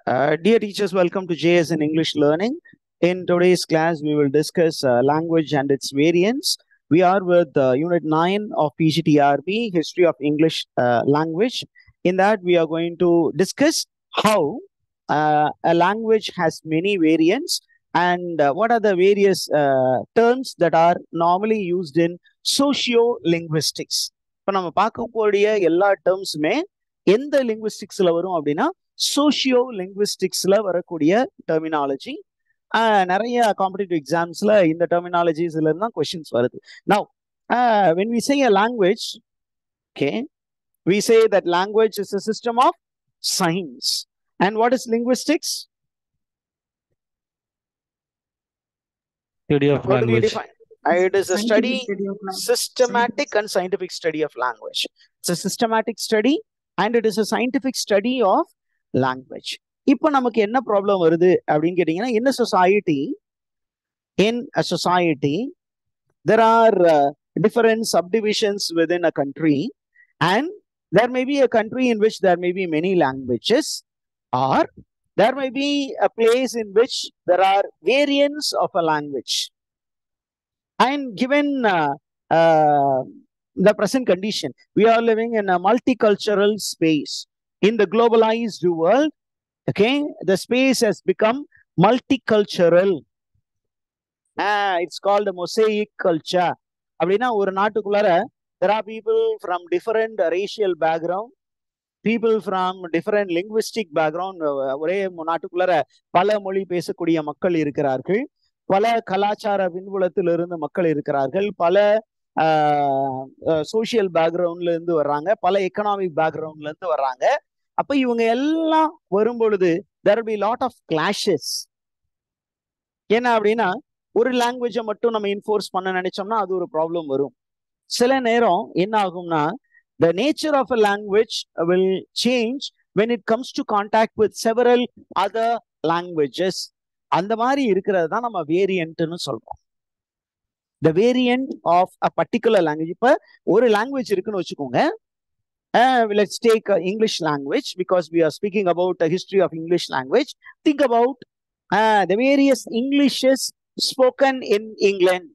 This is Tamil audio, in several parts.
Uh, dear teachers, welcome to JS in English Learning. In today's class, we will discuss uh, language and its variants. We are with uh, Unit 9 of PGTRB, History of English uh, Language. In that, we are going to discuss how uh, a language has many variants and uh, what are the various uh, terms that are normally used in socio-linguistics. இப்போ நம்ம பார்க்கக்கூடிய எல்லா டேர்ம்ஸுமே எந்த லிங்குவிஸ்டிக்ஸ்ல வரும் அப்படின்னா சோஷியோ லிங்குவிஸ்டிக்ஸ்ல வரக்கூடிய டெர்மினாலஜி நிறைய காம்படிட்டிவ் எக்ஸாம்ஸ்ல இந்த டெர்மினாலஜிஸ்ல இருந்து தான் கொஸ்டின்ஸ் வருது now when we say a language okay we say that language is a system of science and what is linguistics Study of language. It is a study, study of language. systematic and scientific study of language. It's a systematic study and it is a scientific study of language. இப்போ நமக்கு என்ன ப்ராப்ளம் வருது அப்படின்னு கேட்டீங்கன்னா in a society in a society there are uh, different subdivisions within a country and there may be a country in which there may be many languages or there may be a place in which there are variants of a language and given uh, uh, the present condition we are living in a multicultural space in the globalized world okay the space has become multicultural ah it's called a mosaic culture அப்படின்னா ஒரு நாட்டுக்குள்ளார there are people from different racial background people from different linguistic background அஹ் ஒரே நாட்டுக்குள்ளார பல மொழி பேசக்கூடிய மக்கள் இருக்கிறார்கள் பல கலாச்சார பின்புலத்திலிருந்து மக்கள் இருக்கிறார்கள் பல சோசியல் பேக்ரவுண்ட்ல இருந்து வர்றாங்க பல எக்கனாமிக் பேக்ரவுண்ட்ல இருந்து வர்றாங்க அப்ப இவங்க எல்லாம் வரும் பொழுது there be lot of clashes என்ன அப்படின்னா ஒரு லாங்குவேஜை மட்டும் நம்ம இன்ஃபோர்ஸ் பண்ண நினைச்சோம்னா அது ஒரு ப்ராப்ளம் வரும் சில நேரம் என்ன ஆகும்னா the nature of a language will change when it comes to contact with several other languages அந்த மாதிரி இருக்கிறது தான் நம்ம வேரியன்ட்னு சொல்றோம் the variant of a particular language இப்போ ஒரு லாங்குவேஜ் இருக்குன்னு வச்சுக்கோங்க let's take English language because we are speaking about history of English language think about the various Englishes spoken in England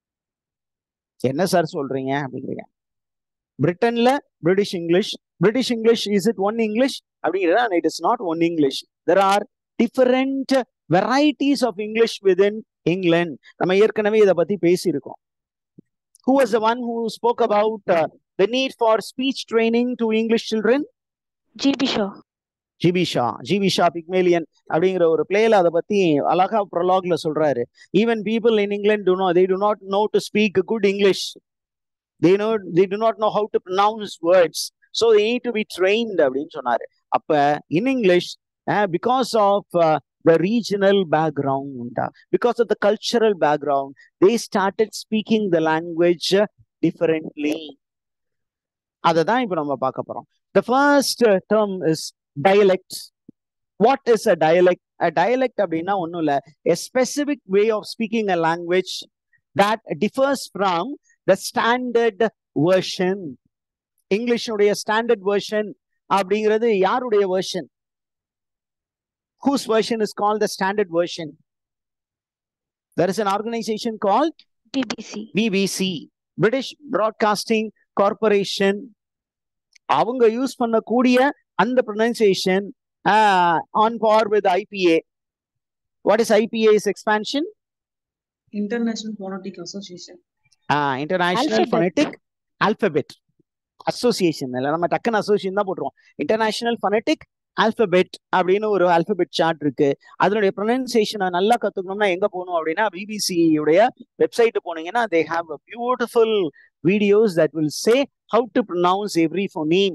என்ன சார் சொல்றீங்க அப்படிங்கிறீங்க பிரிட்டன்ல British English British English is it one English அப்படிங்கிறதா it is not one English there are different varieties of English within England நம்ம ஏற்கனவே இதை பத்தி பேசியிருக்கோம் who was the one who spoke about the need for speech training to English children GB Shaw GB Shaw GB Shaw Pygmalion அப்படிங்கிற ஒரு பிளேல அதை பத்தி அழகா ப்ரொலாக்ல சொல்றாரு even people in England do know they do not know to speak good English they know they do not no how to pronounce words so they need to be trained அப்படின்னு சொன்னாரு அப்ப in English because of the regional background, uh, because of the cultural background, they started speaking the language uh, differently. அதை தான் இப்போ நம்ம பார்க்க போறோம் the first term is dialect what is a dialect a dialect அப்படின்னா ஒன்றும் இல்லை a specific way of speaking a language that differs from the standard version இங்கிலீஷுடைய ஸ்டாண்டர்ட் வேர்ஷன் அப்படிங்கிறது யாருடைய version whose version is called the standard version. There is an organization called BBC BBC, British Broadcasting Corporation. அவங்க யூஸ் பண்ணக்கூடிய அந்த pronunciation on par with IPA what is IPA's expansion International Phonetic Association. International Alphabet. Phonetic alphabet association இல்லை நம்ம டக்குன்னு அசோசியேஷன் தான் போட்டுருவோம் இன்டர்நேஷனல் ஃபனட்டிக் ஆல்பபெட் அப்படின்னு ஒரு ஆல்பபெட் சார்ட் இருக்கு அதனுடைய ப்ரொனன்சியேஷனை நல்லா கத்துக்கணும்னா எங்க போகணும் அப்படின்னா பிபிசி உடைய வெப்சைட் போனீங்கன்னா they have a beautiful videos that will say how to pronounce every four name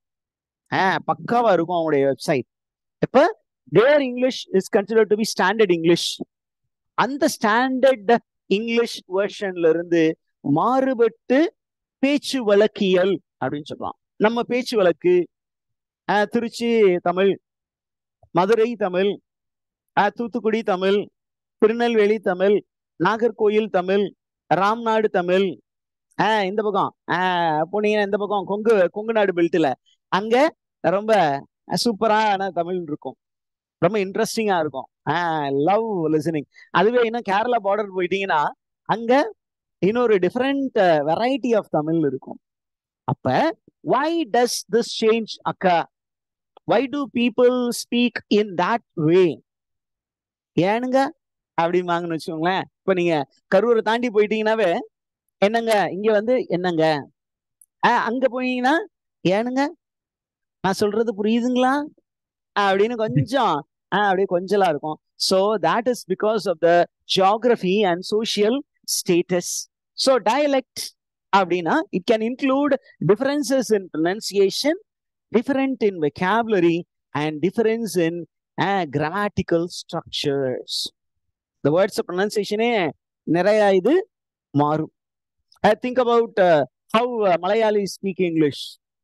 பக்காவா இருக்கும் அவங்களுடைய வெப்சைட் இப்ப their English is consider to be standard English அந்த ஸ்டாண்டர்ட் இங்கிலீஷ் வெர்ஷன்ல இருந்து மாறுபட்டு பேச்சு வழக்கியல் அப்படின்னு சொல்லலாம் நம்ம பேச்சு வழக்கு ஆஹ் திருச்சி தமிழ் மதுரை தமிழ் ஆஹ் தூத்துக்குடி தமிழ் திருநெல்வேலி தமிழ் நாகர்கோயில் தமிழ் ராம்நாடு தமிழ் ஆஹ் இந்த பக்கம் ஆஹ் போனீங்கன்னா இந்த பக்கம் கொங்கு கொங்கு நாடு பெல்ட்ல அங்க ரொம்ப சூப்பரான தமிழ் இருக்கும் ரொம்ப இன்ட்ரெஸ்டிங்கா இருக்கும் லவ் லிசனிங் அதுவே இன்னும் கேரளா பார்டர் போயிட்டீங்கன்னா அங்க இன்னொரு டிஃப்ரெண்ட் வெரைட்டி ஆஃப் தமிழ் இருக்கும் அப்ப வை டஸ் திஸ் சேஞ்ச் அக்கா why do people speak in that way ஏனுங்க அப்படிம்பாங்கன்னு வச்சுக்கோங்களேன் இப்ப நீங்க கரூரை தாண்டி போயிட்டீங்கன்னாவே என்னங்க இங்க வந்து என்னங்க ஆஹ் அங்க போனீங்கன்னா ஏனுங்க நான் சொல்றது புரியுதுங்களா அப்படின்னு கொஞ்சம் ஆஹ் அப்படியே கொஞ்சலா இருக்கும் so that is because of the geography and social status so dialect அப்படின்னா it can include differences in pronunciation different in vocabulary and difference in grammatical structures இந்த வேர்ட்ஸ் ப்ரொனன்சியேஷனே நிறைய இது மாறும் think about how Malayali speak English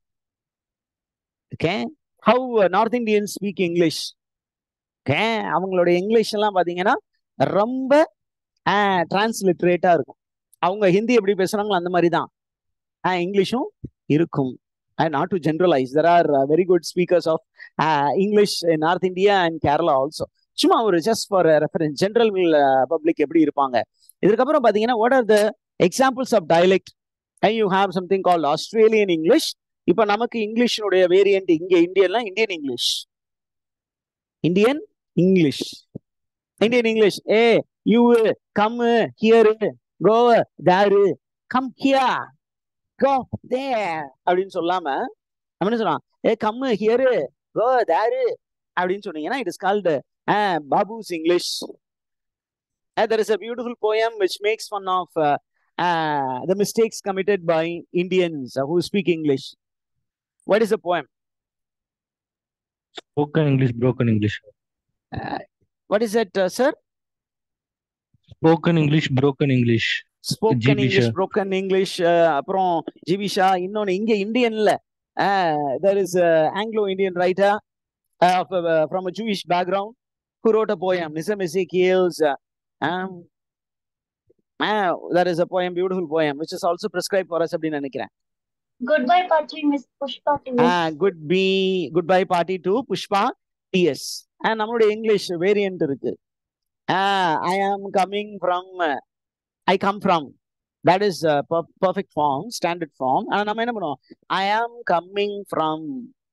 okay how north Indian speak English okay அவங்களோட இங்கிலீஷ் எல்லாம் பார்த்தீங்கன்னா ரொம்ப டிரான்ஸ்லிட்ரேட்டா இருக்கும் அவங்க ஹிந்தி எப்படி பேசுறாங்களோ அந்த மாதிரி தான் இங்கிலீஷும் இருக்கும் not to generalise there are very good speakers of English north India and Kerala also சும்மா ஒரு just for reference general public எப்படி இருப்பாங்க இதுக்கப்புறம் பார்த்தீங்கன்னா what are the examples of dialect you have something call Australian English இப்போ நமக்கு இங்கிலீஷினுடைய வேரியன்ட் இங்க இந்தியன்ல Indian English Indian English Indian English ஏ you come here go there come ஹியா கோ தே அப்படின்னு சொல்லாம நம்ம என்ன சொல்லலாம் ஏ கம் ஹியர் கோ தாரு அப்படின்னு சொன்னீங்கன்னா it is called Babu's English there is a beautiful poem which makes fun of uh, uh, the mistakes committed by Indians uh, who speak English. What is the poem? Spoken English, broken English. What is it, uh, sir? Spoken English, broken English. Spoken GB English Shah. broken English அப்புறம் ஜிபிஷா இன்னொன்னு இங்க இந்தியன்ல there is a Anglo Indian writer from a Jewish background who wrote a poem Nizam Ezekiel's uh, um, uh, that is a poem beautiful poem which is also prescribed for us அப்படின்னு நினைக்கிறேன் Goodbye, Patri, Miss Pushpa to you. Good be good bye party to Pushpa TS நம்மளுடைய இங்கிலீஷ் வேரியன்ட் இருக்கு I am coming from I come from that is perfect form standard form ஆனா நம்ம என்ன பண்ணுவோம் ஐ ஆம் கம்மிங் ஃப்ரம்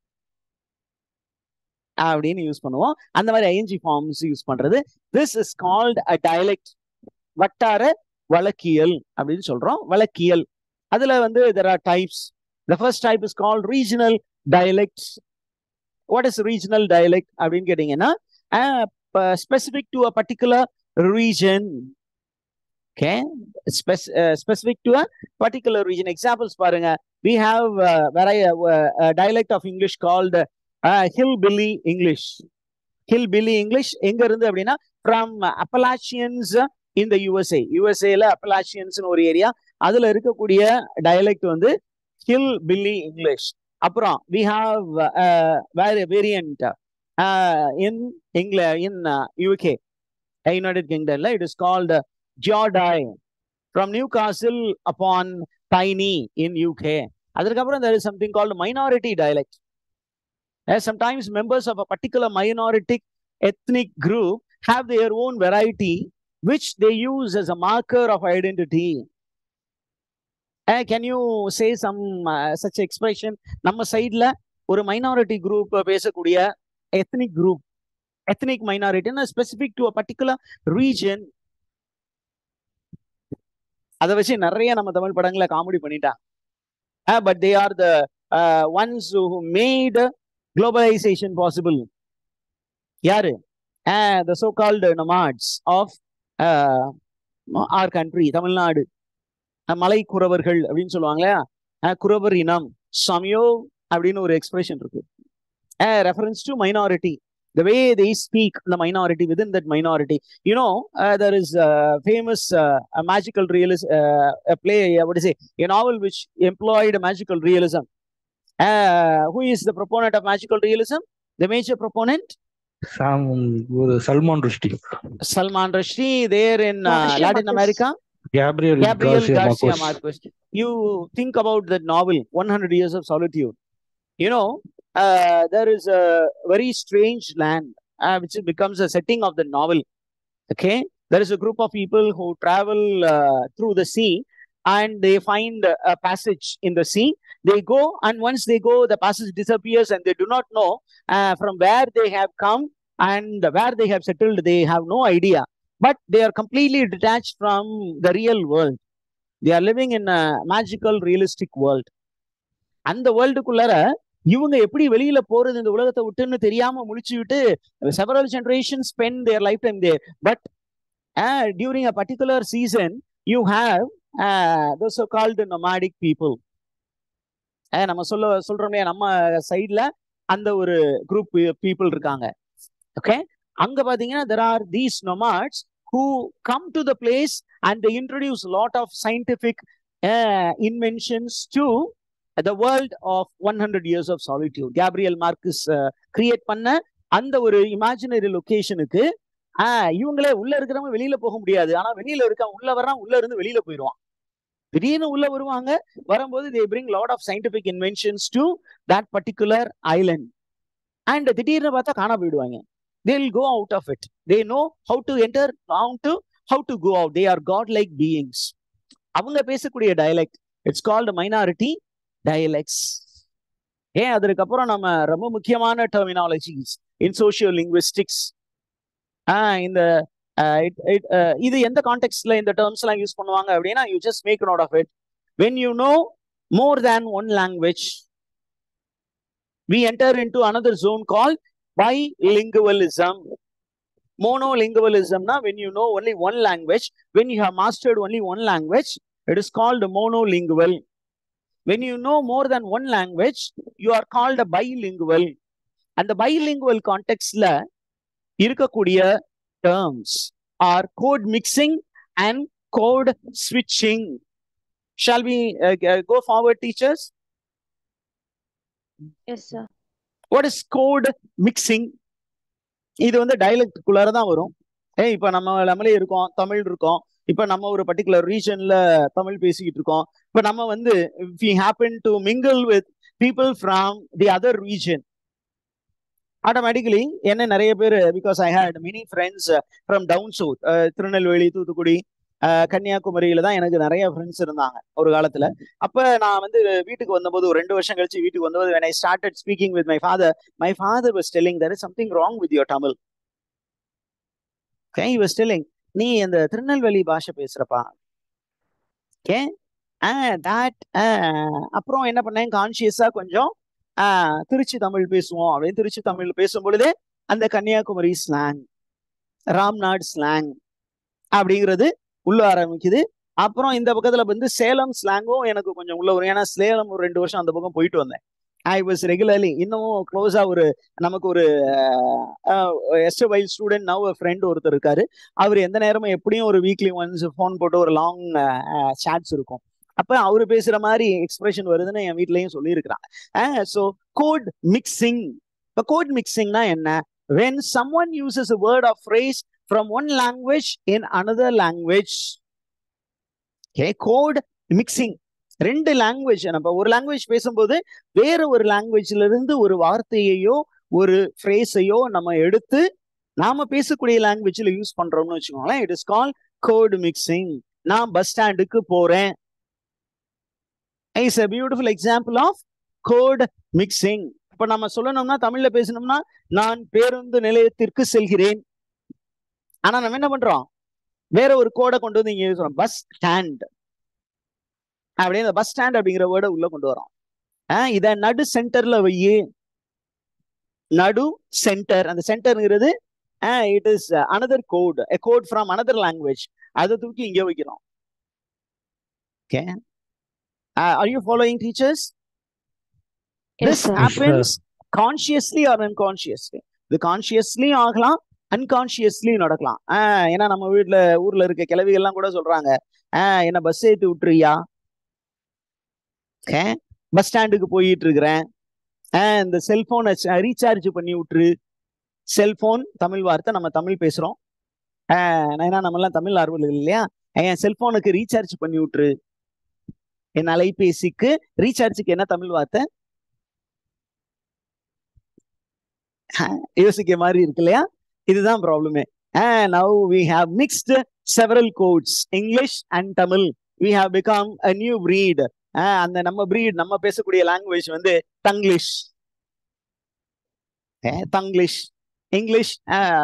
அப்படின்னு யூஸ் பண்ணுவோம் அந்த மாதிரி ஐஎன்ஜி ஃபார்ம்ஸ் யூஸ் பண்றது this is called a dialect வட்டார வழக்கியல் அப்படின்னு சொல்றோம் வழக்கியல் அதுல வந்து there are types the first type is called regional dialects what is regional dialect அப்படின்னு கேட்டீங்கன்னா specific to a particular region okay specific to a particular region examples பாருங்க வி ஹாவ் வேற dialect of English called hillbilly English hillbilly English எங்க இருந்து அப்படின்னா ஃப்ரம் அப்பலாச்சியன்ஸ் இந்த யுஎஸ்ஏ யுஎஸ்ஏல அப்பலாச்சியன்ஸ்னு ஒரு ஏரியா அதுல இருக்கக்கூடிய டயலெக்ட் வந்து ஹில் பில்லி இங்கிலீஷ் அப்புறம் we have variant in England in UK United கிங்டம்ல it is called Geordie from Newcastle upon Tyne in UK அதுக்கப்புறம் there is something called minority dialect as sometimes members of a particular minority ethnic group have their own variety which they use as a marker of identity can you say some such expression நம்ம சைட்ல ஒரு மைனாரிட்டி குரூப் பேசக்கூடிய எத்னிக் குரூப் எத்னிக் மைனாரிட்டின்னா specific to a particular region அதை வச்சு நிறைய நம்ம தமிழ் படங்களை காமெடி பண்ணிட்டாங்க but they are the ones who made globalisation possible யாரு the so called nomads of our country Tamil Nadu மலை குறவர்கள் அப்படின்னு சொல்லுவாங்களே குறவர் இனம் சமயோ அப்படின்னு ஒரு எக்ஸ்பிரஷன் இருக்கு reference to minority the way they speak the minority within that minority you know uh, there is a famous uh, a magical realism uh, a play uh, what is it a novel which employed a magical realism uh, who is the proponent of magical realism the major proponent சாம் ஒரு Salman Rushdie salman rushdie there in uh, Garcia latin Marquez. america Gabriel Gabriel Garcia Garcia Marquez Marquez. You think about that novel, 100 Years of Solitude. You know, uh, there is a very strange land uh, which becomes a setting of the novel. Okay, there is a group of people who travel uh, through the sea and they find a passage in the sea. They go, and once they go, the passage disappears, and they do not know uh, from where they have come and where they have settled. They have no idea, but they are completely detached from the real world. They are living in a magical, realistic world. அந்த வேர்ல்டுக்குள்ளார இவங்க எப்படி வெளியில போறது இந்த உலகத்தை விட்டுன்னு தெரியாம முழிச்சு விட்டு several generation spend their life time there but during a particular season you have those called nomadic people நம்ம சொல்ல சொல்றோமே நம்ம சைட்ல அந்த ஒரு குரூப் பீப்புள் இருக்காங்க ஓகே அங்க பாத்தீங்கன்னா there are these nomads who come to the place and introduce lot of scientific inventions to the world of one hundred years of solitude Gabriel Marquez create பண்ண அந்த ஒரு இமேஜினரி லொகேஷனுக்கு இவங்களே உள்ள இருக்கிறவங்க வெளியில போக முடியாது ஆனா வெளியில இருக்க உள்ள வர்றான் உள்ள இருந்து வெளியில போயிடுவான் திடீர்னு உள்ள வருவாங்க வரும்போது they bring lot of scientific inventions to that particular island and திடீர்னு பார்த்தா காண போயிடுவாங்க they will go out of it they know how to enter how to how to go out they are god like beings அவங்க பேசக்கூடிய dialect it's called minority dialects ஏன் அதுக்கப்புறம் நம்ம ரொம்ப முக்கியமான டெர்மினாலஜிஸ் இன் சோசியல் லிங்குவிஸ்டிக்ஸ் இந்த இது எந்த கான்டெக்ட்ல இந்த டேர்ம்ஸ் எல்லாம் யூஸ் பண்ணுவாங்க அப்படின்னா you just make note of it when you know more than one language we enter into another zone call bilingualism monolingualism na when you know only one language when you have mastered only one language it is called monolingual when you know more than one language you are called a bilingual and the bilingual context la இருக்கக்கூடிய terms are code mixing and code switching shall we uh, go forward teachers Yes, sir. what is code mixing இது வந்து டைலக்டுக்குள்ளார தான் வரும் ஏ இப்ப நம்ம நம்மளே இருக்கோம் தமிழ் இருக்கோம் இப்ப நம்ம ஒரு பர்டிகுலர் ரீஜன்ல தமிழ் பேசிக்கிட்டு இருக்கோம் இப்ப நம்ம வந்து we happen to mingle with people from the other region automatically என்ன நிறைய பேர் because I had many friends from down south Tirunelveli Thoothukudi கன்னியாகுமரியில தான் எனக்கு நிறைய ஃப்ரெண்ட்ஸ் இருந்தாங்க ஒரு காலத்துல அப்ப நான் வந்து வீட்டுக்கு வந்தபோது ஒரு ரெண்டு வருஷம் கழிச்சு வீட்டுக்கு வந்தபோது when I started speaking with my father my father was telling there is something wrong with your Tamil okay he was telling நீ அந்த திருநெல்வேலி பாஷை பேசுறப்பா ஓகே தட் அப்புறம் என்ன பண்ணேன் கான்சியஸா கொஞ்சம் திருச்சி தமிழ் பேசுவோம் அப்படின்னு திருச்சி தமிழ் பேசும் பொழுதே அந்த கன்னியாகுமரி ஸ்லாங் ராம்நாட் ஸ்லாங் அப்படிங்கிறது உள்ள ஆரம்பிக்குது அப்புறம் இந்த பக்கத்துல வந்து சேலம் ஸ்லாங்கும் எனக்கு கொஞ்சம் உள்ள வரும் ஏன்னா சேலம் ஒரு ரெண்டு வருஷம் அந்த பக்கம் போயிட்டு வந்தேன் ஐ வாஸ் ரெகுலர்லி இன்னமும் க்ளோஸா ஒரு நமக்கு ஒரு எஸ்டவைல் ஸ்டூடெண்ட் நவ் ஃப்ரெண்ட் ஒருத்தர் இருக்காரு அவர் எந்த நேரமும் எப்படியும் ஒரு வீக்லி ஒன்ஸ் ஃபோன் போட்டு ஒரு லாங் சாட்ஸ் இருக்கும் அப்ப அவரு பேசுற மாதிரி எக்ஸ்பிரஷன் வருதுன்னு என் வீட்லயும் சொல்லியிருக்கிறாங்க ஸோ கோட் மிக்சிங் இப்போ கோட் மிக்சிங்னா என்ன when someone uses a word or phrase from one language in another language okay code mixing ரெண்டு லாங்குவேஜ் நம்ம ஒரு லாங்குவேஜ் பேசும்போது வேற ஒரு லாங்குவேஜ்ல இருந்து ஒரு வார்த்தையையோ ஒரு ஃப்ரேஸையோ நம்ம எடுத்து நாம பேசக்கூடிய லாங்குவேஜ்ல யூஸ் பண்றோம்னு வச்சுக்கோங்களேன் it is call code mixing நான் பஸ் ஸ்டாண்டுக்கு போறேன் is a beautiful example of code mixing இப்ப நம்ம சொல்லணும்னா தமிழ்ல பேசணும்னா நான் பேருந்து நிலையத்திற்கு செல்கிறேன் ஆனா நம்ம என்ன பண்றோம் வேற ஒரு கோடை கொண்டு வந்து இங்க சொல்றோம் பஸ் ஸ்டாண்ட் அப்படியே இந்த பஸ் ஸ்டாண்ட் அப்படிங்கிற வேர்டை உள்ள கொண்டு வரோம் இத நடு சென்டர்ல வையு நடு சென்டர் அந்த சென்டர்ங்கிறது it is another code a code from another language அதை தூக்கி இங்க வைக்கிறோம் okay are you following teachers Yes, this sir. Happens consciously or unconsciously இது கான்சியஸ்லி ஆகலாம் அன்கான்சியஸ்லி நடக்கலாம் ஆஹ் ஏன்னா நம்ம வீட்ல ஊர்ல இருக்க கிளவிகள்லாம் கூட சொல்றாங்க ஆஹ் என்ன பஸ் ஏத்தி விட்டுறியா ஓகே பஸ் ஸ்டாண்டுக்கு போயிட்டு இருக்கிறேன் ஆஹ் இந்த செல்போனை ரீசார்ஜ் பண்ணி விட்டுரு செல்போன் தமிழ் வார்த்தை நம்ம தமிழ் பேசுறோம் ஆஹ் ஏன்னா நம்ம எல்லாம் தமிழ் ஆர்வலர்கள் இல்லையா என் செல்போனுக்கு ரீசார்ஜ் பண்ணி விட்டுரு என் அலைபேசிக்கு ரீசார்ஜுக்கு என்ன தமிழ் வார்த்தை யோசிக்க மாதிரி இருக்கு இல்லையா இதுதான் ப்ராப்ளமே now we have mixed several codes English and Tamil we have become a new breed அந்த நம்ம பிரீட் நம்ம பேசக்கூடிய லாங்குவேஜ் வந்து Tanglish Tanglish English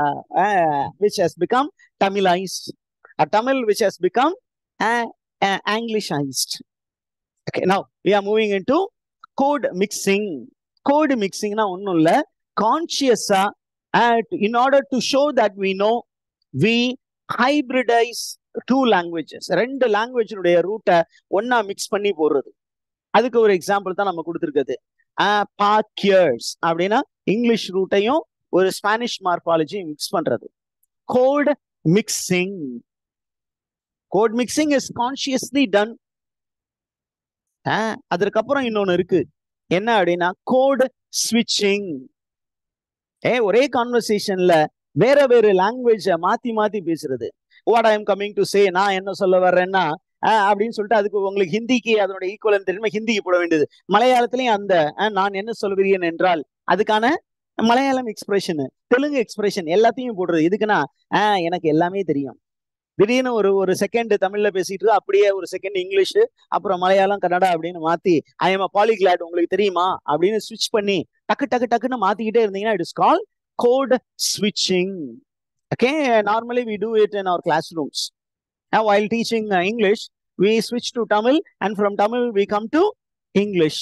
which has become Tamilised Tamil which has become anglicised okay now we are moving into code mixing code மிக்சிங்னா ஒன்றும் இல்லை கான்சியஸா in order to show that we know we hybridise two languages ரெண்டு லாங்குவேஜினுடைய ரூட்டை ஒன்னா மிக்ஸ் பண்ணி போடுறது அதுக்கு ஒரு எக்ஸாம்பிள் தான் நம்ம கொடுத்துருக்குது பாக்கியர்ஸ் அப்படின்னா இங்கிலீஷ் ரூட்டையும் ஒரு ஸ்பானிஷ் மார்பாலஜியும் மிக்ஸ் பண்றது code mixing code mixing is consciously done அதற்கப்புறம் இன்னொன்னு இருக்கு என்ன அப்படின்னா கோட் ஸ்விட்சிங் ஏ ஒரே கான்வர்சேஷன்ல வேற வேற லாங்குவேஜ மாத்தி மாத்தி பேசுறது what I am coming to say நான் என்ன சொல்ல வர்றேன்னா அப்படின்னு சொல்லிட்டு அதுக்கு உங்களுக்கு ஹிந்திக்கு அதனோட ஈக்குவலன் தெரியுமா ஹிந்திக்கு போட வேண்டியது மலையாளத்திலையும் அந்த நான் என்ன சொல்கிறேன் என்றால் அதுக்கான மலையாளம் எக்ஸ்பிரஷன் தெலுங்கு எக்ஸ்பிரஷன் எல்லாத்தையும் போடுறது எதுக்குன்னா எனக்கு எல்லாமே தெரியும் திடீர்னு ஒரு ஒரு செகண்ட் தமிழ்ல பேசிட்டு அப்படியே ஒரு செகண்ட் இங்கிலீஷ் அப்புறம் மலையாளம் கன்னடா அப்படின்னு மாத்தி ஐ எம் பாலிகிளாட் உங்களுக்கு தெரியுமா அப்படின்னு ஸ்விட்ச் பண்ணி டக்கு டக்கு டக்குன்னு மாத்திக்கிட்டே இருந்தீங்கன்னா இட் இஸ் கால் கோட் ஸ்விட்சிங் okay normally we do it in our classrooms while teaching uh, English, we switch to Tamil, and from Tamil we come to English.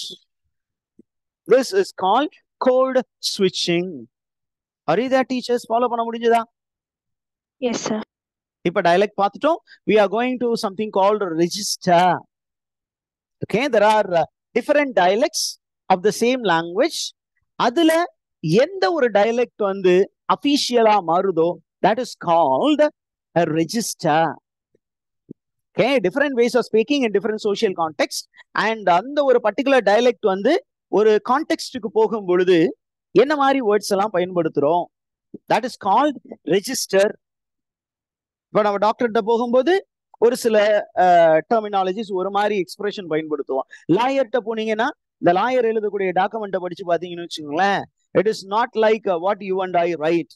This is called code switching. Are you there, teachers? Follow பண்ண முடிஞ்சதா Yes, sir. இப்ப dialect பார்த்துட்டோம் we are going to something called register okay there are uh, different dialects of the same language அதுல எந்த ஒரு dialect வந்து அபிஷியலா மாறுதோ that is called a register okay different ways of speaking in different social context and அந்த ஒரு particular dialect வந்து ஒரு கான்டெக்ஸ்டுக்கு போகும் பொழுது என்ன மாதிரி வேர்ட்ஸ் எல்லாம் பயன்படுத்துறோம் தட் இஸ் கால்ட் ரெஜிஸ்டர் இப்போ நம்ம டாக்டர்கிட்ட போகும்போது ஒரு சில டெர்மினாலஜிஸ் ஒரு மாதிரி எக்ஸ்பிரஷன் பயன்படுத்துவோம் லாயர்கிட்ட போனீங்கன்னா இந்த லாயர் எழுதக்கூடிய டாக்குமெண்ட்டை படிச்சு பார்த்தீங்கன்னு வச்சுக்கோங்களேன் it is not like what you and I write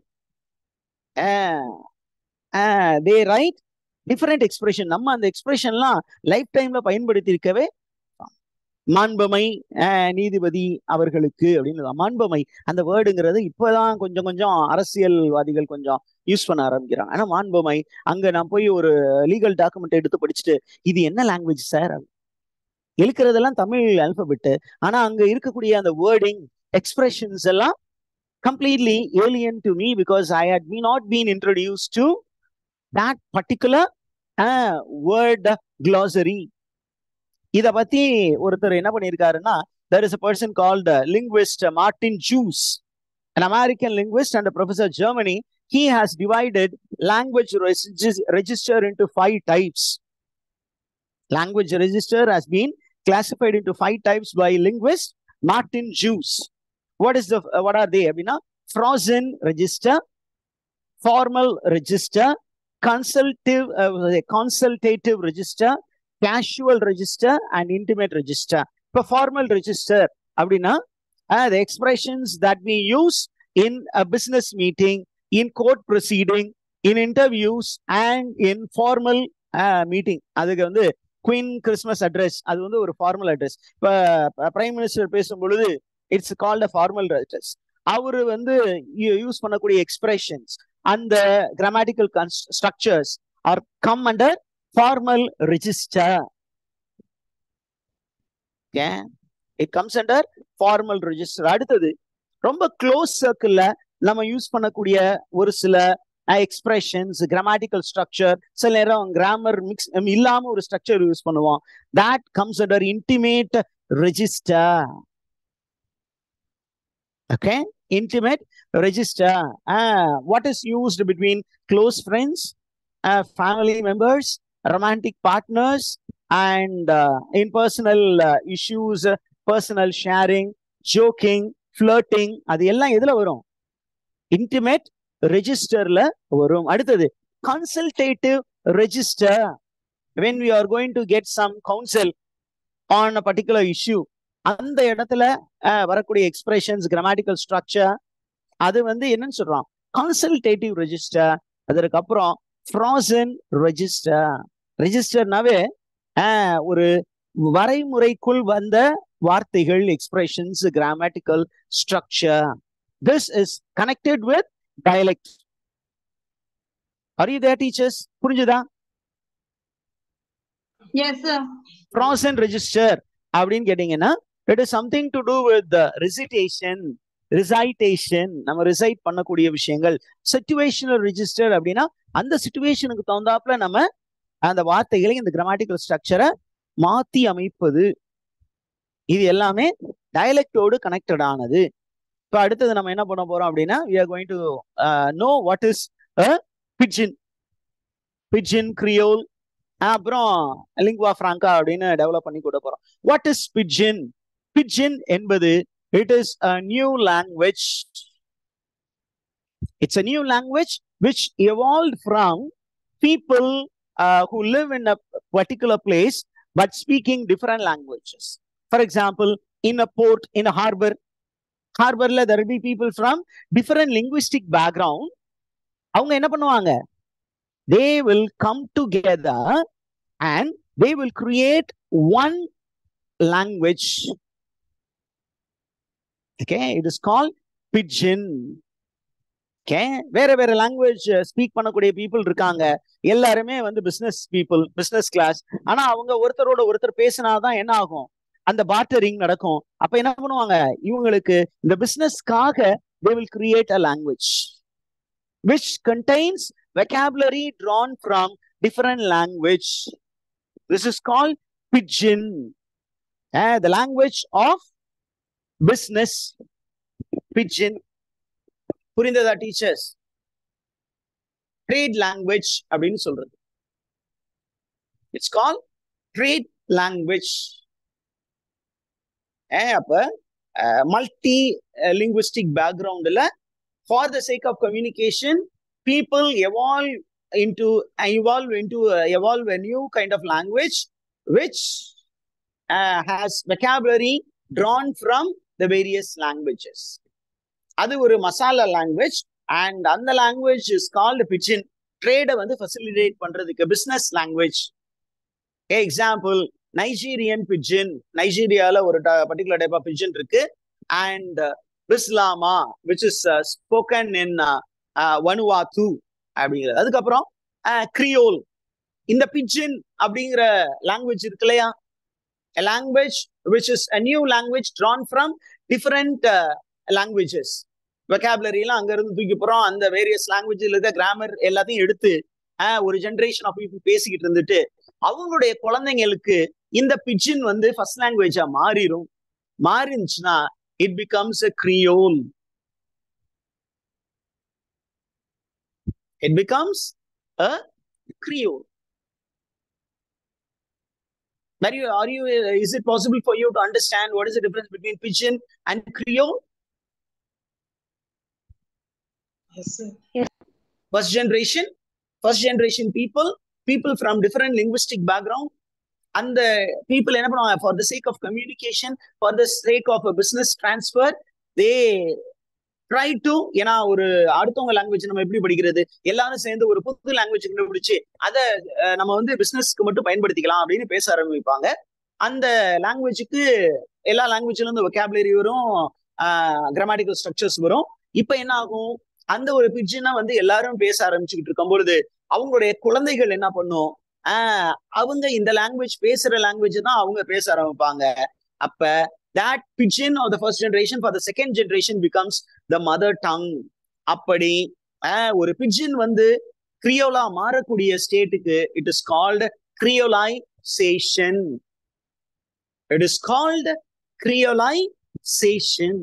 they write different expression நம்ம அந்த எக்ஸ்பிரஷன்லாம் லைஃப் டைம்ல பயன்படுத்தி இருக்கவே மாண்பமை நீதிபதி அவர்களுக்கு அப்படின்னு மாண்பமை அந்த வேர்டுங்கிறது இப்பதான் கொஞ்சம் கொஞ்சம் அரசியல்வாதிகள் கொஞ்சம் யூஸ் பண்ண ஆரம்பிக்கிறாங்க ஆனா மாண்பமை அங்க நான் போய் ஒரு லீகல் டாக்குமெண்ட் எடுத்து படிச்சுட்டு இது என்ன லாங்குவேஜ் சார் இழுக்கிறதெல்லாம் தமிழ் அல்பபெட்டு ஆனா அங்க இருக்கக்கூடிய அந்த வேர்டிங் எக்ஸ்பிரஷன்ஸ் எல்லாம் completely alien to me because I had me not been introduce to that particular word glossary இத பத்தி ஒருத்தர் என்ன பண்ணியிருக்காருன்னா there is a person called uh, linguist uh, Martin Juice, an American linguist and a professor of Germany. He has divided language regis- register into five types. Language register has been classified into five types by linguist Martin Juice. What is the uh, what are they? அப்படின்னா frozen register, formal register, consultative uh, consultative register, casual register, and intimate register. இப்போ ஃபார்மல் ரெஜிஸ்டர் அப்படின்னா the expressions that we use in a business meeting, in court proceeding, in interviews, and in formal uh, meeting. அதுக்கு வந்து குயின் கிறிஸ்மஸ் அட்ரஸ் அது வந்து ஒரு ஃபார்மல் அட்ரஸ் இப்போ பிரைம் மினிஸ்டர் பேசும் பொழுது it's called a formal address அவரு வந்து யூஸ் பண்ணக்கூடிய எக்ஸ்பிரஷன்ஸ் அந்த grammatical structures are come under formal register it comes under formal register அடுத்தது ரொம்ப க்ளோஸ் சர்க்கிள்ல நம்ம யூஸ் பண்ணக்கூடிய ஒரு சில எக்ஸ்பிரஷன்ஸ் கிராமட்டிக்கல் ஸ்ட்ரக்சர் சில நேரம் கிராமர் மிக்ஸ் இல்லாம ஒரு ஸ்ட்ரக்சர் யூஸ் பண்ணுவோம் that comes under intimate register okay intimate register. Uh, what is used between close friends, uh, family members, romantic partners, and uh, in personal uh, issues, uh, personal sharing, joking, flirting. அது எல்லாம் எதுல வரும் இன்டிமேட் ரெஜிஸ்டர்ல வரும் அடுத்தது consultative register when we are going to get some counsel on a particular issue அந்த இடத்துல வரக்கூடிய எக்ஸ்பிரஷன்ஸ் கிராமட்டிக்கல் ஸ்ட்ரக்சர் அது வந்து என்னன்னு சொல்றோம் கன்சல்டேட்டிவ் ரெஜிஸ்டர் அதற்கப்புறம் ஃப்ராசன் ரெஜிஸ்டர் ரெஜிஸ்டர்னாவே ஒரு வரைமுறைக்குள் வந்த வார்த்தைகள் expressions grammatical structure this is connected with dialect are you there teachers புரிஞ்சுதா Yes, sir. ப்ராசன் ரெஜிஸ்டர் அப்படின்னு கேட்டீங்கன்னா it is something to do with recitation recitation நம்ம ரிசைட் பண்ணக்கூடிய விஷயங்கள் சிச்சுவேஷனல் ரெஜிஸ்டர் அப்படின்னா அந்த சுச்சுவேஷனுக்கு தகுந்தாப்புல நம்ம அந்த வார்த்தைகளை இந்த கிராமட்டிக்கல் ஸ்ட்ரக்சரை மாத்தி அமைப்பது இது எல்லாமே டயலெக்டோடு கனெக்டட் ஆனது இப்போ அடுத்தது நம்ம என்ன பண்ண போறோம் அப்படின்னா we are going to know what is pidgin pidgin creole அப்புறம் லிங்குவா ஃப்ராங்கா அப்படின்னு டெவலப் பண்ணி கொடுக்க போறோம் வாட் இஸ் பிட்ஜின் பிட்ஜின் என்பது it is a new language it's a new language which evolved from people uh, who live in a particular place but speaking different languages. For example, in a port, in a harbor, ஹார்பர்ல there will be people from different linguistic background அவங்க என்ன பண்ணுவாங்க they will come together and they will create one language okay it is called pidgin okay வேற வேற லாங்குவேஜ் ஸ்பீக் பண்ணக்கூடிய பீப்புள் இருக்காங்க எல்லாருமே வந்து பிசினஸ் பீப்புள் பிசினஸ் கிளாஸ் ஆனா அவங்க ஒருத்தரோட ஒருத்தர் பேசினாதான் என்ன ஆகும் அந்த பார்ட்டரிங் நடக்கும் அப்ப என்ன பண்ணுவாங்க இவங்களுக்கு இந்த பிசினஸ்க்காக they will create a language which contains vocabulary drawn from different language this is called pidgin uh, the language of business pidgin புரிந்ததா டீச்சர்ஸ் ட்ரேட் லாங்குவேஜ் அப்படின்னு சொல்றது இட்ஸ் கால் ட்ரேட் லாங்குவேஜ் அப்ப மல்டி லிங்குவிஸ்டிக் பேக்ரவுண்ட்ல for the sake of communication people evolve into evolve into uh, evolve a new kind of language which uh, has vocabulary drawn from the various languages அது ஒரு மசாலா லாங்குவேஜ் அண்ட் அந்த லாங்குவேஜ் இஸ் கால்டு பிச்சின் ட்ரேடை வந்து ஃபெசிலிட்டேட் பண்றதுக்கு business language example Nigerian pidgin நைஜீரியால ஒரு பர்டிகுலர் டைப் ஆஃப் பிஜின் இருக்கு and Bislama which is spoken in Vanuatu அப்படிங்கிறது அதுக்கப்புறம் கிரியோல் இந்த பிஜின் அப்படிங்கிற லாங்குவேஜ் இருக்கு இல்லையா language which is a new language drawn from different languages vocabulary எல்லாம் அங்க இருந்து தூக்கி போறோம் அந்த வேரியஸ் லாங்குவேஜ்ல இருக்க கிராமர் எல்லாத்தையும் எடுத்து ஒரு ஜென்ரேஷன் ஆஃப் பீப்புள் பேசிக்கிட்டு இருந்துட்டு அவங்களுடைய குழந்தைங்களுக்கு இந்த பிஜின் வந்து ஃபர்ஸ்ட் லாங்குவேஜா மாறிடும் மாறி இருந்துச்சுன்னா it becomes a creole it becomes a creole Are you, are you, is it possible for you to understand what is the difference between Pidgin and Creole? Yes, sir. First generation, first generation people, people from different linguistic background, and the people என்ன பண்ணுவாங்க for the sake of communication, for the sake of a business transfer, they try to ஏன்னா ஒரு அடுத்தவங்க லாங்குவேஜ் நம்ம எப்படி படிக்கிறது எல்லாரும் சேர்ந்து ஒரு புது லாங்குவேஜ் கண்டுபிடிச்சு அதை நம்ம வந்து பிசினஸ்க்கு மட்டும் பயன்படுத்திக்கலாம் அப்படின்னு பேச ஆரம்பிப்பாங்க அந்த லாங்குவேஜுக்கு எல்லா லாங்குவேஜ்ல இருந்து ஒகேபுலரி வரும் கிராமட்டிக்கல் ஸ்ட்ரக்சர்ஸ் வரும் இப்போ என்ன ஆகும் அந்த ஒரு பிட்ஜினா வந்து எல்லாரும் பேச ஆரம்பிச்சுக்கிட்டு இருக்கும் பொழுது அவங்களுடைய குழந்தைகள் என்ன பண்ணும் ஆஹ் அவங்க இந்த லாங்குவேஜ் பேசுற லாங்குவேஜ் தான் அவங்க பேச ஆரம்பிப்பாங்க அப்ப that pidgin of the first generation for the second generation becomes the mother tongue அப்படி ஒரு பிஜின் வந்து கிரியோலா மாறக்கூடிய ஸ்டேட்டுக்கு it is called creolisation it is called creolisation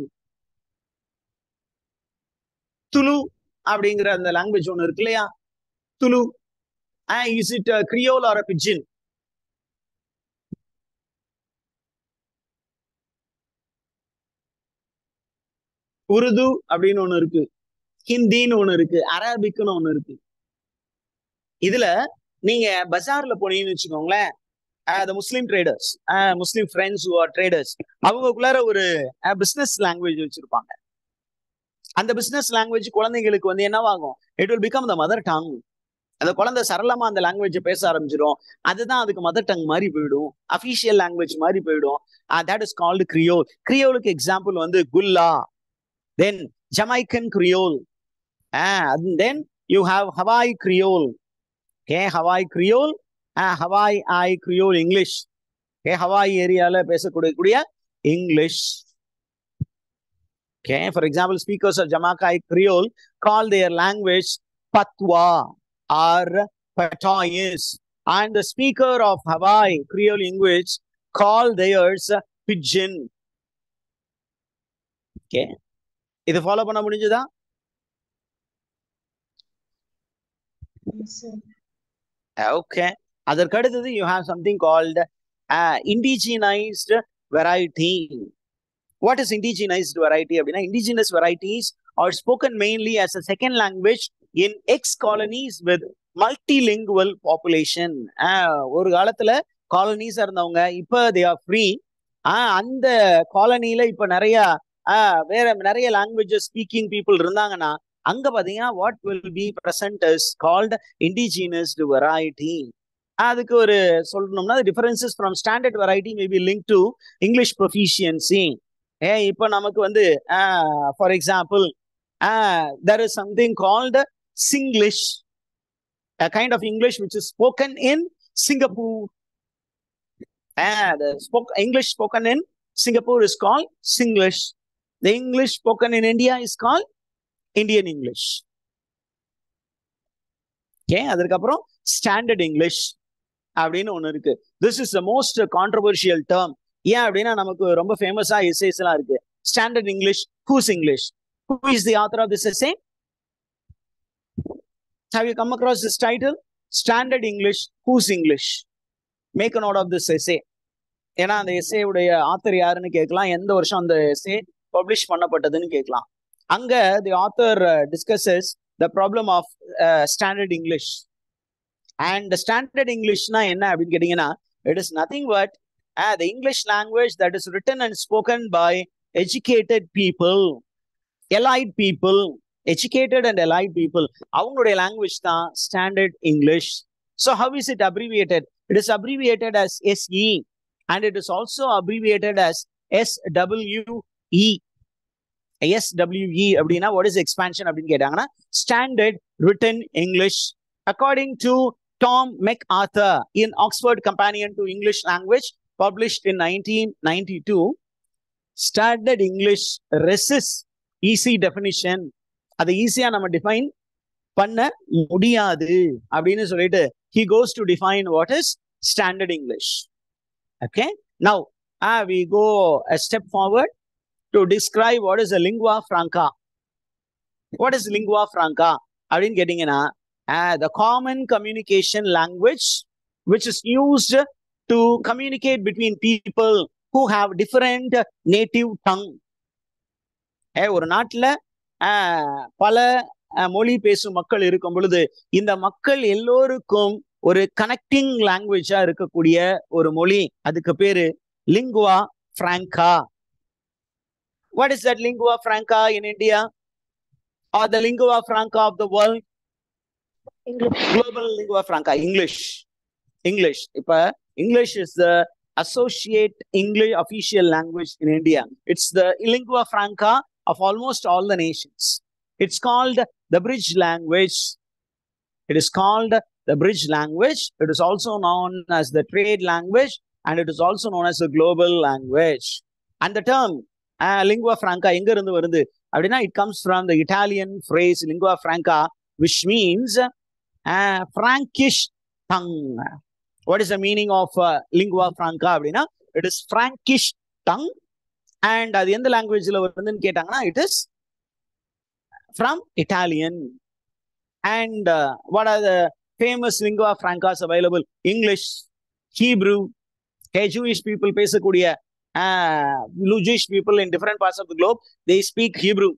Tulu அப்படிங்கிற அந்த லாங்குவேஜ் ஒன்று இருக்கு இல்லையா Tulu is it creole or pidgin Urdu அப்படின்னு ஒண்ணு இருக்கு ஹிந்தின்னு ஒண்ணு இருக்கு அரபிக்னு ஒண்ணு இருக்கு இதுல நீங்க பஜார்ல போனீங்கன்னு வச்சுக்கோங்களேன் the Muslim traders Muslim friends or traders அவங்களுக்குள்ளார ஒரு பிசினஸ் லாங்குவேஜ் வச்சிருப்பாங்க அந்த பிசினஸ் லாங்குவேஜ் குழந்தைங்களுக்கு வந்து என்னவாகும் it will become the mother tongue அந்த குழந்தை சரளமா அந்த லாங்குவேஜ் பேச ஆரம்பிச்சிடும் அதுதான் அதுக்கு மதர் டங் மாதிரி போயிடும் அபிஷியல் லாங்குவேஜ் மாதிரி போயிடும் தட் இஸ் கால்டு கிரியோல் கிரியோலுக்கு எக்ஸாம்பிள் வந்து Gullah then Jamaican creole then you have Hawaii creole okay Hawaii creole Hawaii creole English okay Hawaii ஏரியால பேசக்கூடிய English Okay, for example, speakers of Jamakai Creole call their language Patwa or Patois, and the speaker of Hawaii Creole language call theirs Pidgin. Okay, இது ஃபாலோ பண்ண முடிஞ்சதா Yes, sir. ஓகே அதற்கு அடுத்தது you have something called indigenised variety what is indigenised variety அப்படின்னா indigenous varieties are spoken mainly as a second language in ex colonies with multilingual population ஒரு காலத்துல காலனிஸ் இருந்தவங்க இப்போ தே ஆர் ஃப்ரீ அந்த காலனில இப்ப நிறைய ஆஹ் வேற நிறைய லாங்குவேஜஸ் ஸ்பீக்கிங் பீப்புள் இருந்தாங்கன்னா அங்க பாத்தீங்கன்னா what will be present is called indigenous variety அதுக்கு ஒரு சொல்லணும்னா differences from standard variety maybe link to English proficiency ஏ இப்போ நமக்கு வந்து for example there is something called Singlish a kind of English which is spoken in Singapore. Ah, the spoke, English spoken in Singapore is called Singlish. The English spoken in India is called Indian English. Okay, அதுக்கப்புறம் ஸ்டாண்டர்ட் இங்கிலீஷ் அப்படின்னு ஒன்று இருக்கு this is the most controversial term ஏன் அப்படின்னா நமக்கு ரொம்ப ஃபேமஸா எஸ்ஏஸ் எல்லாம் இருக்கு standard English whose English who is the author of this essay Have you come across this title? Standard English, who's English? Make a note of this essay. ஏன்னா அந்த essay உடைய ஆத்தர் யாருன்னு கேட்கலாம் எந்த வருஷம் அந்த essay பப்ளிஷ் பண்ணப்பட்டதுன்னு கேட்கலாம் அங்க the author discusses the problem of standard English and standard இங்கிலீஷ்னா என்ன அப்படின்னு கேட்டீங்கன்னா it is nothing but the English language that is written and spoken by educated people elite people educated and allied people அவங்களுடைய லாங்குவேஜ் தான் ஸ்டாண்டர்ட் இங்கிலீஷ் so how is it abbreviated it is abbreviated as SE and it is also abbreviated as S W E SWE அப்படின்னா வாட் இஸ் எக்ஸ்பான்ஷன் அப்படின்னு கேட்டாங்கன்னா standard return English according to Tom McArthur in Oxford companion to English language published in nineteen ninety two standard English resists easy definition அதை ஈஸியா நம்ம டிஃபைன் பண்ண முடியாது அப்படின்னு சொல்லிட்டு he goes to define what is standard English okay now we go a step forward to describe what is a lingua franca what is lingua franca அப்படின்னு கேட்டீங்கன்னா the common communication language which is used to communicate between people who have different native tongue ஒரு நாட்டுல பல மொழி பேசும் மக்கள் இருக்கும் பொழுது இந்த மக்கள் எல்லோருக்கும் ஒரு கனெக்டிங் லாங்குவேஜா இருக்கக்கூடிய ஒரு மொழி அதுக்கு பேரு lingua franca what is that lingua franca in India or the lingua franca of the world English. Global lingua franca English English இப்ப English is the associate English official language in India it's the lingua franca of almost all the nations. It's called the bridge language. It is called the bridge language. It is also known as the trade language and it is also known as the global language. And the term uh, lingua franca எங்க இருந்து வருது அப்படின்னா it comes from the Italian phrase lingua franca which means uh, Frankish tongue. What is the meaning of uh, lingua franca அப்படின்னா it is Frankish tongue and அது எந்த லாங்குவேஜ்ல வருதுன்னு கேட்டாங்கன்னா it is from Italian and what are the famous lingua francas available English Hebrew hey Jewish people பேசக்கூடிய Jewish people in different parts of the globe they speak Hebrew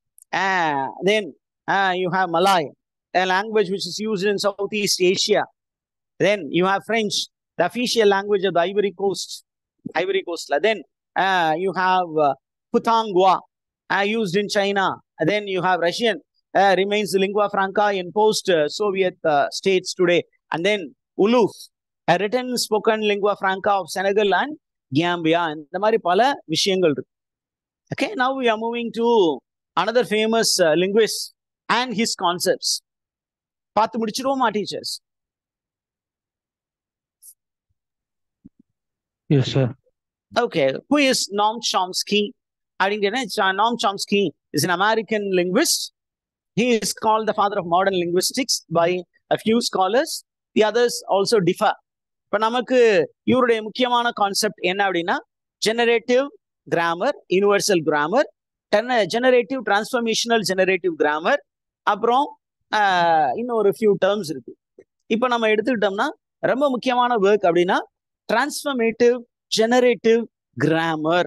then you have Malay a language which is used in Southeast Asia. Then you have French, the official language of the Ivory Coast. Ivory Coast. Then uh, you have uh, Putangwa uh, used in China. then you have Russian uh, remains lingua franca in post-Soviet uh, states today. And then Uluf, a written spoken lingua franca of Senegal and Gambia. இந்த மாதிரி பல விஷயங்கள் இருக்கு Okay, now we are moving to another famous uh, linguist and his concepts. பார்த்து முடிச்சிருவோமா teachers Yes, sir. Okay, who is Noam Chomsky? அப்படிங்கிற Noam Chomsky is an American linguist. He is called the father of modern linguistics by a few scholars. The others also differ. இப்ப நமக்கு இவருடைய முக்கியமான கான்செப்ட் என்ன அப்படின்னா generative grammar universal grammar generative transformational generative grammar அப்புறம் ஆஹ், இன்னும் ஒரு ஃபியூ டேர்ம்ஸ் இருக்கு இப்போ நம்ம எடுத்துக்கிட்டோம்னா ரொம்ப முக்கியமான ஒர்க் அப்படின்னா டிரான்ஸ்ஃபர்மேட்டிவ் ஜெனரேட்டிவ் கிராமர்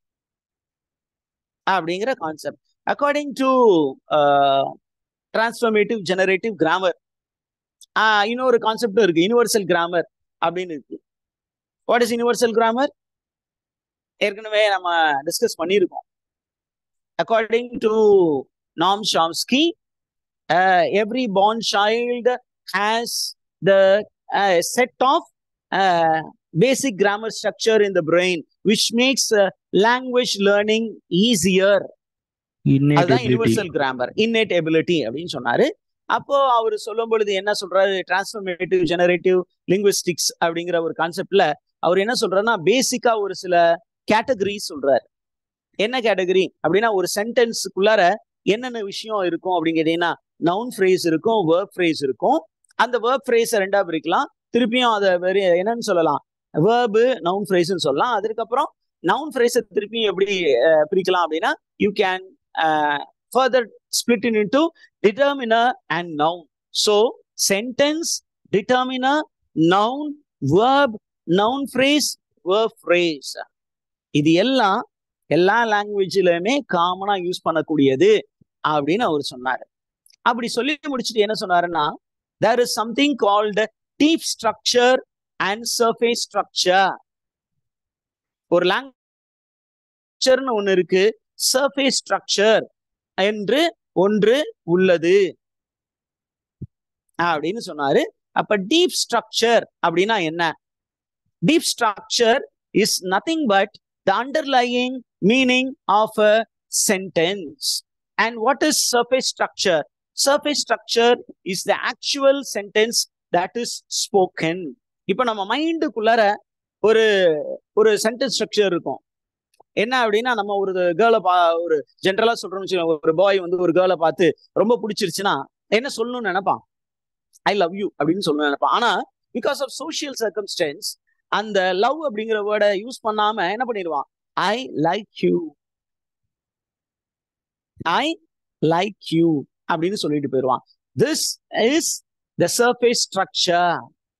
அப்படிங்கிற concept according to transformative generative grammar இன்னொரு கான்செப்டும் இருக்கு யூனிவர்சல் கிராமர் அப்படின்னு இருக்கு வாட் இஸ் யூனிவர்சல் கிராமர் ஏற்கனவே நம்ம டிஸ்கஸ் பண்ணியிருக்கோம் according to Noam Chomsky every born child has the uh, set of uh, basic grammar structure in the brain which makes uh, language learning easier Innate அதுதான் ability. Universal grammar innate ability அப்படின்னு சொன்னாரு அப்போ அவர் சொல்லும் பொழுது என்ன சொல்றாரு டிரான்ஸ்ஃபர்மேட்டிவ் ஜெனரேட்டிவ் லிங்குவிஸ்டிக்ஸ் அப்படிங்கிற ஒரு கான்செப்ட்ல அவர் என்ன சொல்றாருன்னா பேசிக்கா ஒரு சில கேட்டகரி சொல்றாரு என்ன கேட்டகரி அப்படின்னா ஒரு சென்டென்ஸுக்குள்ளார என்னென்ன விஷயம் இருக்கும் அப்படின்னு கேட்டீங்கன்னா நவுன் ஃப்ரேஸ் இருக்கும் வேர்ப் ஃப்ரேஸ் இருக்கும் அந்த வேர்ப் ஃப்ரேஸை ரெண்டா பிரிக்கலாம் திருப்பியும் அதை வெறி என்னன்னு சொல்லலாம் வேர்பு நவுன் ஃப்ரேஸ்னு சொல்லலாம் அதுக்கப்புறம் நவுன் ஃப்ரேஸை திருப்பியும் எப்படி அஹ், பிரிக்கலாம் அப்படின்னா you can further split it into determiner and noun. So, sentence, determiner, noun, verb, noun phrase, verb phrase. இது எல்லாம் எல்லா லாங்குவேஜ்லயுமே காமனா யூஸ் பண்ணக்கூடியது அப்படின்னு அவர் சொன்னாரு அப்படி சொல்லி முடிச்சுட்டு என்ன சொன்னாருன்னா there is something called deep structure and surface structure ஒரு லாங்குவேஜ்னு ஒண்ணு இருக்கு surface structure என்று ஒன்று உள்ளது அப்படின்னு சொன்னாரு அப்ப டீப் ஸ்ட்ரக்சர் அப்படின்னா என்ன deep structure is nothing but the underlying meaning of a sentence and what is surface structure surface structure is the actual sentence that is spoken இப்போ நம்ம மைண்டுக்குள்ளார ஒரு ஒரு சென்டென்ஸ் ஸ்ட்ரக்சர் இருக்கும் என்ன அப்படின்னா நம்ம ஒரு கேர்ளை பா ஒரு ஜென்ரலா சொல்றோம்னு வச்சுக்கோங்க, ஒரு பாய் வந்து ஒரு கேர்ளை பார்த்து ரொம்ப பிடிச்சிருச்சுன்னா என்ன சொல்லணும்னு நினைப்பான் ஐ லவ் யூ அப்படின்னு சொல்லணும்னு நினைப்பான் ஆனா பிகாஸ் ஆஃப் சோஷியல் சர்க்கம்ஸ்டன்ஸ் அந்த லவ் அப்படிங்கிற வேர்டை யூஸ் பண்ணாம என்ன பண்ணிடுவான் I like you I like you அப்படின்னு சொல்லிட்டு போயிடுவான் this is the surface structure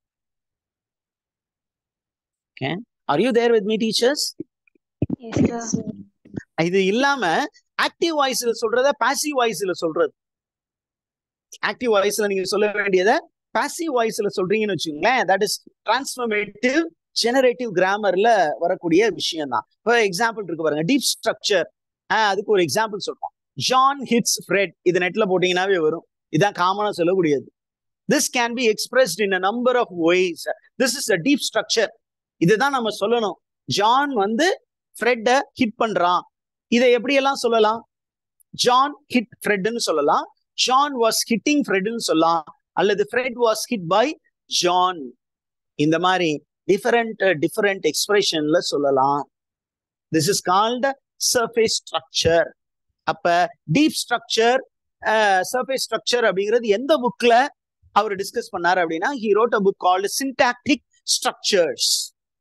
okay are you there with me teachers Yes, sir. sir. இது இல்லாம ஆக்டிவ் வாய்ஸ்ல சொல்றத பாசிவ் வாய்ஸ்ல சொல்றது ஆக்டிவ் வாய்ஸ்ல நீங்க சொல்ல வேண்டியத பாசிவ் வாய்ஸ்ல சொல்றீங்கன்னு வச்சுக்கோங்களேன் தட் இஸ் டிரான்ஸ்ஃபர்மேட்டிவ் ஜெனரேட்டிவ் கிராமர்ல வரக்கூடிய விஷயம் தான் இப்போ எக்ஸாம்பிள் இருக்கு பாருங்க டீப் ஸ்ட்ரக்சர் அதுக்கு ஒரு எக்ஸாம்பிள் சொல்றோம் ஜான் ஹிட்ஸ் ஃப்ரெட் இது நெட்ல போட்டீங்கன்னாவே வரும் இதான் காமனா சொல்லக்கூடியது this can be expressed in a number of ways this is a deep structure இதுதான் நம்ம சொல்லணும் ஜான் வந்து ஃப்ரெட்டை ஹிட் பண்றான் இதை எப்படி எல்லாம் சொல்லலாம் ஜான் ஹிட் ஃப்ரெட்னு சொல்லலாம் ஜான் வாஸ் ஹிட்டிங் ஃப்ரெட்னு சொல்லலாம் அல்லது Fred was hit by John இந்த மாதிரி டிஃபரெண்ட் டிஃபரெண்ட் எக்ஸ்பிரஷன்ல சொல்லலாம் this is called surface structure அப்ப டீப் ஸ்ட்ரக்சர் சர்ஃபேஸ் ஸ்ட்ரக்சர் அப்படிங்கிறது எந்த புக்ல அவர் டிஸ்கஸ் பண்ணாரு அப்படின்னா he wrote a book called syntactic structures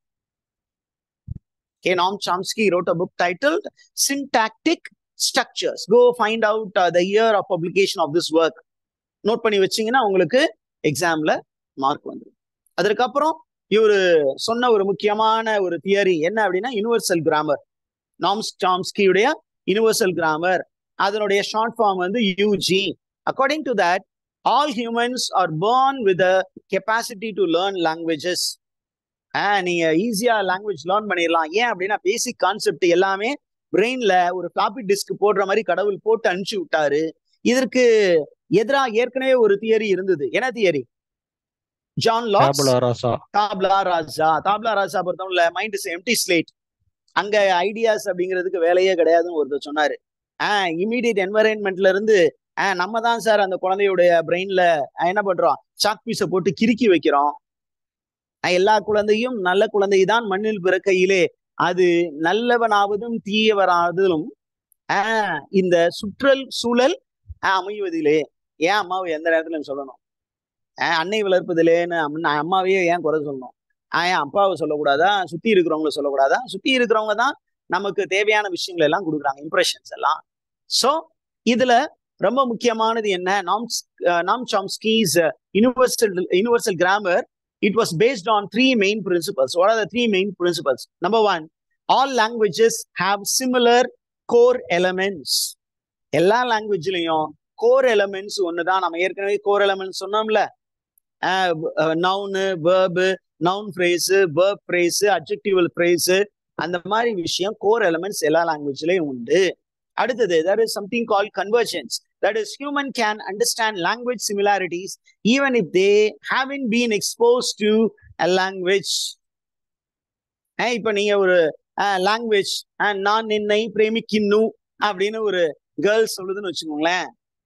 Okay, Noam Chomsky wrote a book titled Syntactic Structures. Go find out uh, the year of publication of this work. Note பண்ணி வச்சீங்கன்னா உங்களுக்கு எக்ஸாம்ல மார்க் வந்துடும் அதற்கப்புறம் இவரு சொன்ன ஒரு முக்கியமான ஒரு தியரி என்ன அப்படின்னா யுனிவர்சல் கிராமர் நாம்ஸ் சாம்ஸ்கியுடைய யுனிவர்சல் கிராமர் அதனுடைய ஷார்ட் ஃபார்ம் வந்து UG according to that all humans are born with a capacity to learn languages நீங்க ஈஸியா லாங்குவேஜ் லேர்ன் பண்ணிடலாம் ஏன் அப்படின்னா பேசிக் கான்செப்ட் எல்லாமே பிரெயின்ல ஒரு ஃபிளாப்பி டிஸ்க் போடுற மாதிரி கடவுள் போட்டு அனுப்பிச்சு விட்டாரு இதற்கு எதிரா ஏற்கனவே ஒரு தியரி இருந்தது என்ன theory John Locke's tabula rasa tabula rasa tabula rasa பொறுத்தவங்கள மைண்ட் இஸ் எம்டி ஸ்லேட் அங்க ஐடியாஸ் அப்படிங்கிறதுக்கு வேலையே கிடையாதுன்னு ஒருத்தர் சொன்னாரு ஆஹ் இமீடியட் என்வரன்மெண்ட்ல இருந்து ஆஹ் நம்ம தான் சார் அந்த குழந்தையுடைய பிரெயின்ல என்ன பண்றோம் சாக் பீஸை போட்டு கிறுக்கி வைக்கிறோம் ஆஹ் எல்லா குழந்தையும் நல்ல குழந்தை தான் மண்ணில் பிறக்கையிலே அது நல்லவனாவதும் தீயவராவதும் ஆஹ் இந்த சுற்றல் சூழல் ஆஹ் அமைவதிலே ஏன் அம்மாவை எந்த நேரத்துல சொல்லணும் ஆஹ் அன்னை வளர்ப்பதிலேன்னு அம்மா- அம்மாவையே ஏன் குறை சொல்லணும் ஆஹ் ஏன் அப்பாவை சொல்லக்கூடாதா சுத்தி இருக்கிறவங்கள சொல்லக்கூடாதா சுத்தி இருக்கிறவங்க தான் நமக்கு தேவையான விஷயங்கள் எல்லாம் கொடுக்குறாங்க இம்ப்ரெஷன்ஸ் எல்லாம் சோ இதுல ரொம்ப முக்கியமானது என்ன Noam's Noam Chomsky's universal universal grammar it was based on three main principles what are the three main principles number one all languages have similar core elements எல்லா லாங்குவேஜ்லயும் கோர் எலமெண்ட்ஸ் ஒண்ணுதான் நம்ம ஏற்கனவே கோர் எலமெண்ட்ஸ் சொன்னோம்ல noun verb noun phrase verb phrase adjectival phrase அந்த மாதிரி விஷயம் கோர் எலமெண்ட்ஸ் எல்லா லாங்குவேஜ்லயும் உண்டு அடுத்தது that is something call convergence that is human can understand language similarities even if they haven't been expose to a language இப்போ நீங்க ஒரு லாங்குவேஜ் நான் நின்னை பிரேமிக்கின்னு அப்படின்னு ஒரு கேர்ள்ஸ் சொல்லுதுன்னு வச்சுக்கோங்களேன்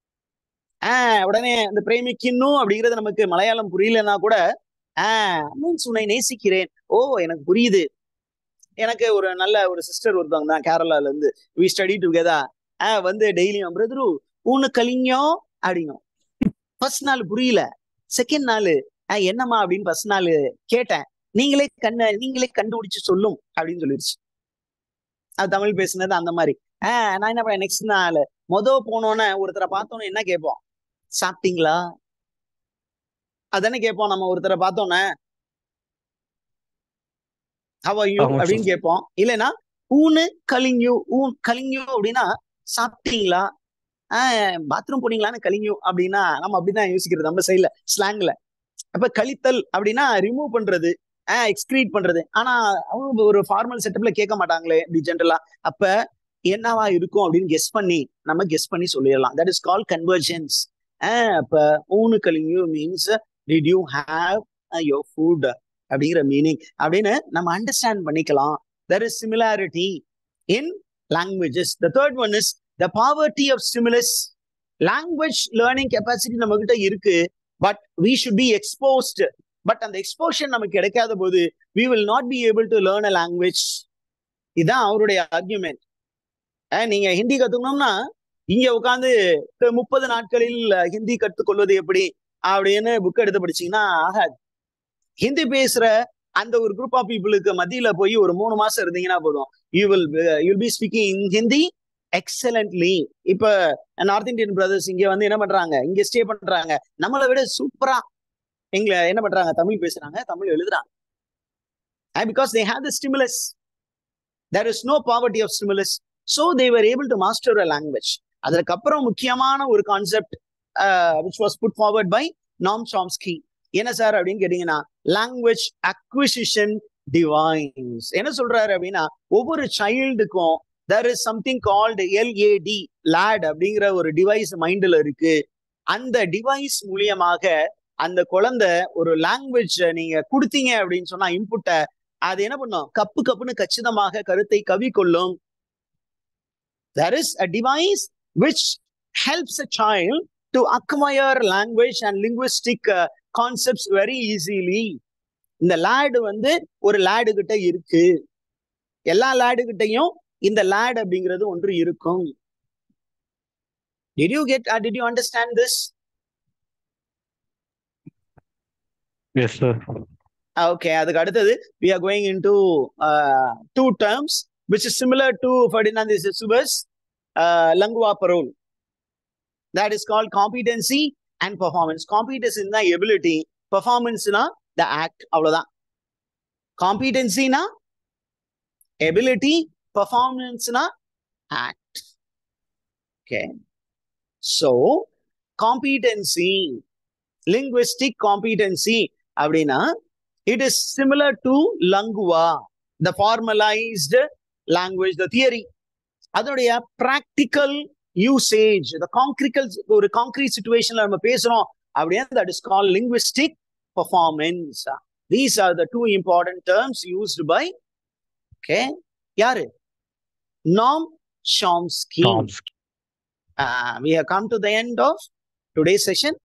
ஆஹ் உடனே அந்த பிரேமிக்கின்னும் அப்படிங்கிறது நமக்கு மலையாளம் புரியலன்னா கூட ஆஹ் மீன்ஸ் உன்னை நேசிக்கிறேன் ஓ எனக்கு புரியுது எனக்கு ஒரு நல்ல ஒரு சிஸ்டர் ஒருத்தவங்க தான் கேரளால இருந்து வி ஸ்டடி டுகெதர் ஆஹ் வந்து டெய்லியும் பிரதரு உன்னு கலிங்கோ அப்படிங்கும் ஃபர்ஸ்ட் நாள் புரியல செகண்ட் நாள் ஆஹ் என்னம்மா அப்படின்னு ஃபர்ஸ்ட் நாள் கேட்டேன் நீங்களே கண்ண நீங்களே கண்டுபிடிச்சு சொல்லும் அப்படின்னு சொல்லிடுச்சு அது தமிழ் பேசுனது அந்த மாதிரி ஆஹ் நான் என்ன பண்ணேன் நெக்ஸ்ட் நாள் மொத போனோன்னே ஒருத்தரை பார்த்தோன்னே என்ன கேட்போம் சாப்பிட்டீங்களா அதானே கேட்போம் நம்ம ஒருத்தரை பார்த்தோன்னே ஹவ் யூ ஆமா அப்படின்னு sir. கேட்போம் இல்லைன்னா ஊனு கலிங்யூ ஊன் கலிங்யூ அப்படின்னா சாப்பிட்டீங்களா ஆஹ் பாத்ரூம் போனீங்களான்னு கலிங்யூ அப்படின்னா நம்ம அப்படிதான் யோசிக்கிறது நம்ம சைட்ல ஸ்லாங்ல அப்ப கழித்தல் அப்படின்னா ரிமூவ் பண்றது ஆஹ் எக்ஸ்கிரீட் பண்றது ஆனா அவங்க ஒரு ஃபார்மல் செட்டப்ல கேட்க மாட்டாங்களே இப்படி ஜென்ரலா அப்ப என்னவா இருக்கும் அப்படின்னு கெஸ் பண்ணி நம்ம கெஸ் பண்ணி சொல்லிடலாம் தட் இஸ் கால் கன்வர்ஜென்ஸ் அப்ப ஊனு கலிங்யூ means did you have your food அப்படிங்கிற மீனிங் அப்படின்னு நம்ம அண்டர்ஸ்டாண்ட் பண்ணிக்கலாம் there is similarity in languages the third one is the poverty of stimulus language learning capacity நம்ம கிட்ட இருக்கு but we should be exposed but அந்த எக்ஸ்போஷர் நமக்கு கிடைக்காத போது we will not be able to learn a language இதுதான் அவருடைய ஆர்கியூமெண்ட் நீங்க ஹிந்தி கத்துக்கணும்னா இங்க உட்காந்து முப்பது நாட்களில் ஹிந்தி கற்றுக்கொள்வது எப்படி அப்படின்னு புக் எடுத்து படிச்சீங்கன்னா ஆகாது ஹிந்தி பேசுற அந்த ஒரு குரூப் ஆஃப் பீப்புளுக்கு மத்தியில போய் ஒரு மூணு மாசம் இருந்தீங்கன்னா போதும் you will you'll be speaking Hindi excellently இப்ப நார்த் இந்தியன் பிரதர்ஸ் இங்க வந்து என்ன பண்றாங்க இங்க ஸ்டே பண்றாங்க நம்மளை விட சூப்பரா எங்களை என்ன பண்றாங்க தமிழ் பேசுறாங்க தமிழ் எழுதுறாங்க because they have the stimulus there is no poverty of stimulus so they're able to master a language அதற்கப்புறம் முக்கியமான ஒரு concept which was put forward by Noam Chomsky என்ன சார் அப்படின்னு கேட்டீங்கன்னா லாங்குவேஜ் அக்விசிஷன் டிவைன்ஸ் என்ன சொல்றாரு அப்படின்னா ஒவ்வொரு சைல்டுக்கும் there is something called LAD LAD அப்படிங்கிற ஒரு டிவைஸ் மைண்ட்ல இருக்கு அந்த டிவைஸ் மூலியமாக அந்த குழந்தை ஒரு லாங்குவேஜ் நீங்க கொடுத்தீங்க அப்படின்னு சொன்னா இன்புட்டை அது என்ன பண்ணும் கப்பு கப்புன்னு கச்சிதமாக கருத்தை கவி கொள்ளும் there is a device which helps a child to acquire language and linguistic uh, concepts very easily இந்த லேடு வந்து ஒரு லேடு கிட்ட இருக்கு எல்லா லேடு கிட்டையும் இந்த லேட் அப்படிங்கிறது ஒன்று இருக்கும் did you get uh, did you understand this Yes, sir. okay அதுக்கு அடுத்தது we are going into uh, two terms which is similar to Ferdinand de Saussures uh, lingua parole that is called competency and performance competency na ability performance na the act அவ்வளவுதான் competency na ability performance na act okay so competency linguistic competency அப்படின்னா it is similar to lingua the formalized language the theory அதோடைய ப்ராக்டிக்கல் யூசேஜ் இந்த காங்கிரிக்கல் ஒரு காங்கிரீட் சுச்சுவேஷன்ல நம்ம பேசுறோம் அப்படின்னா that is call linguistic performance these are the two important terms used by okay யாரு Noam ஷாம்ஸ்கி Chomsky. uh, we have come to the end of today's session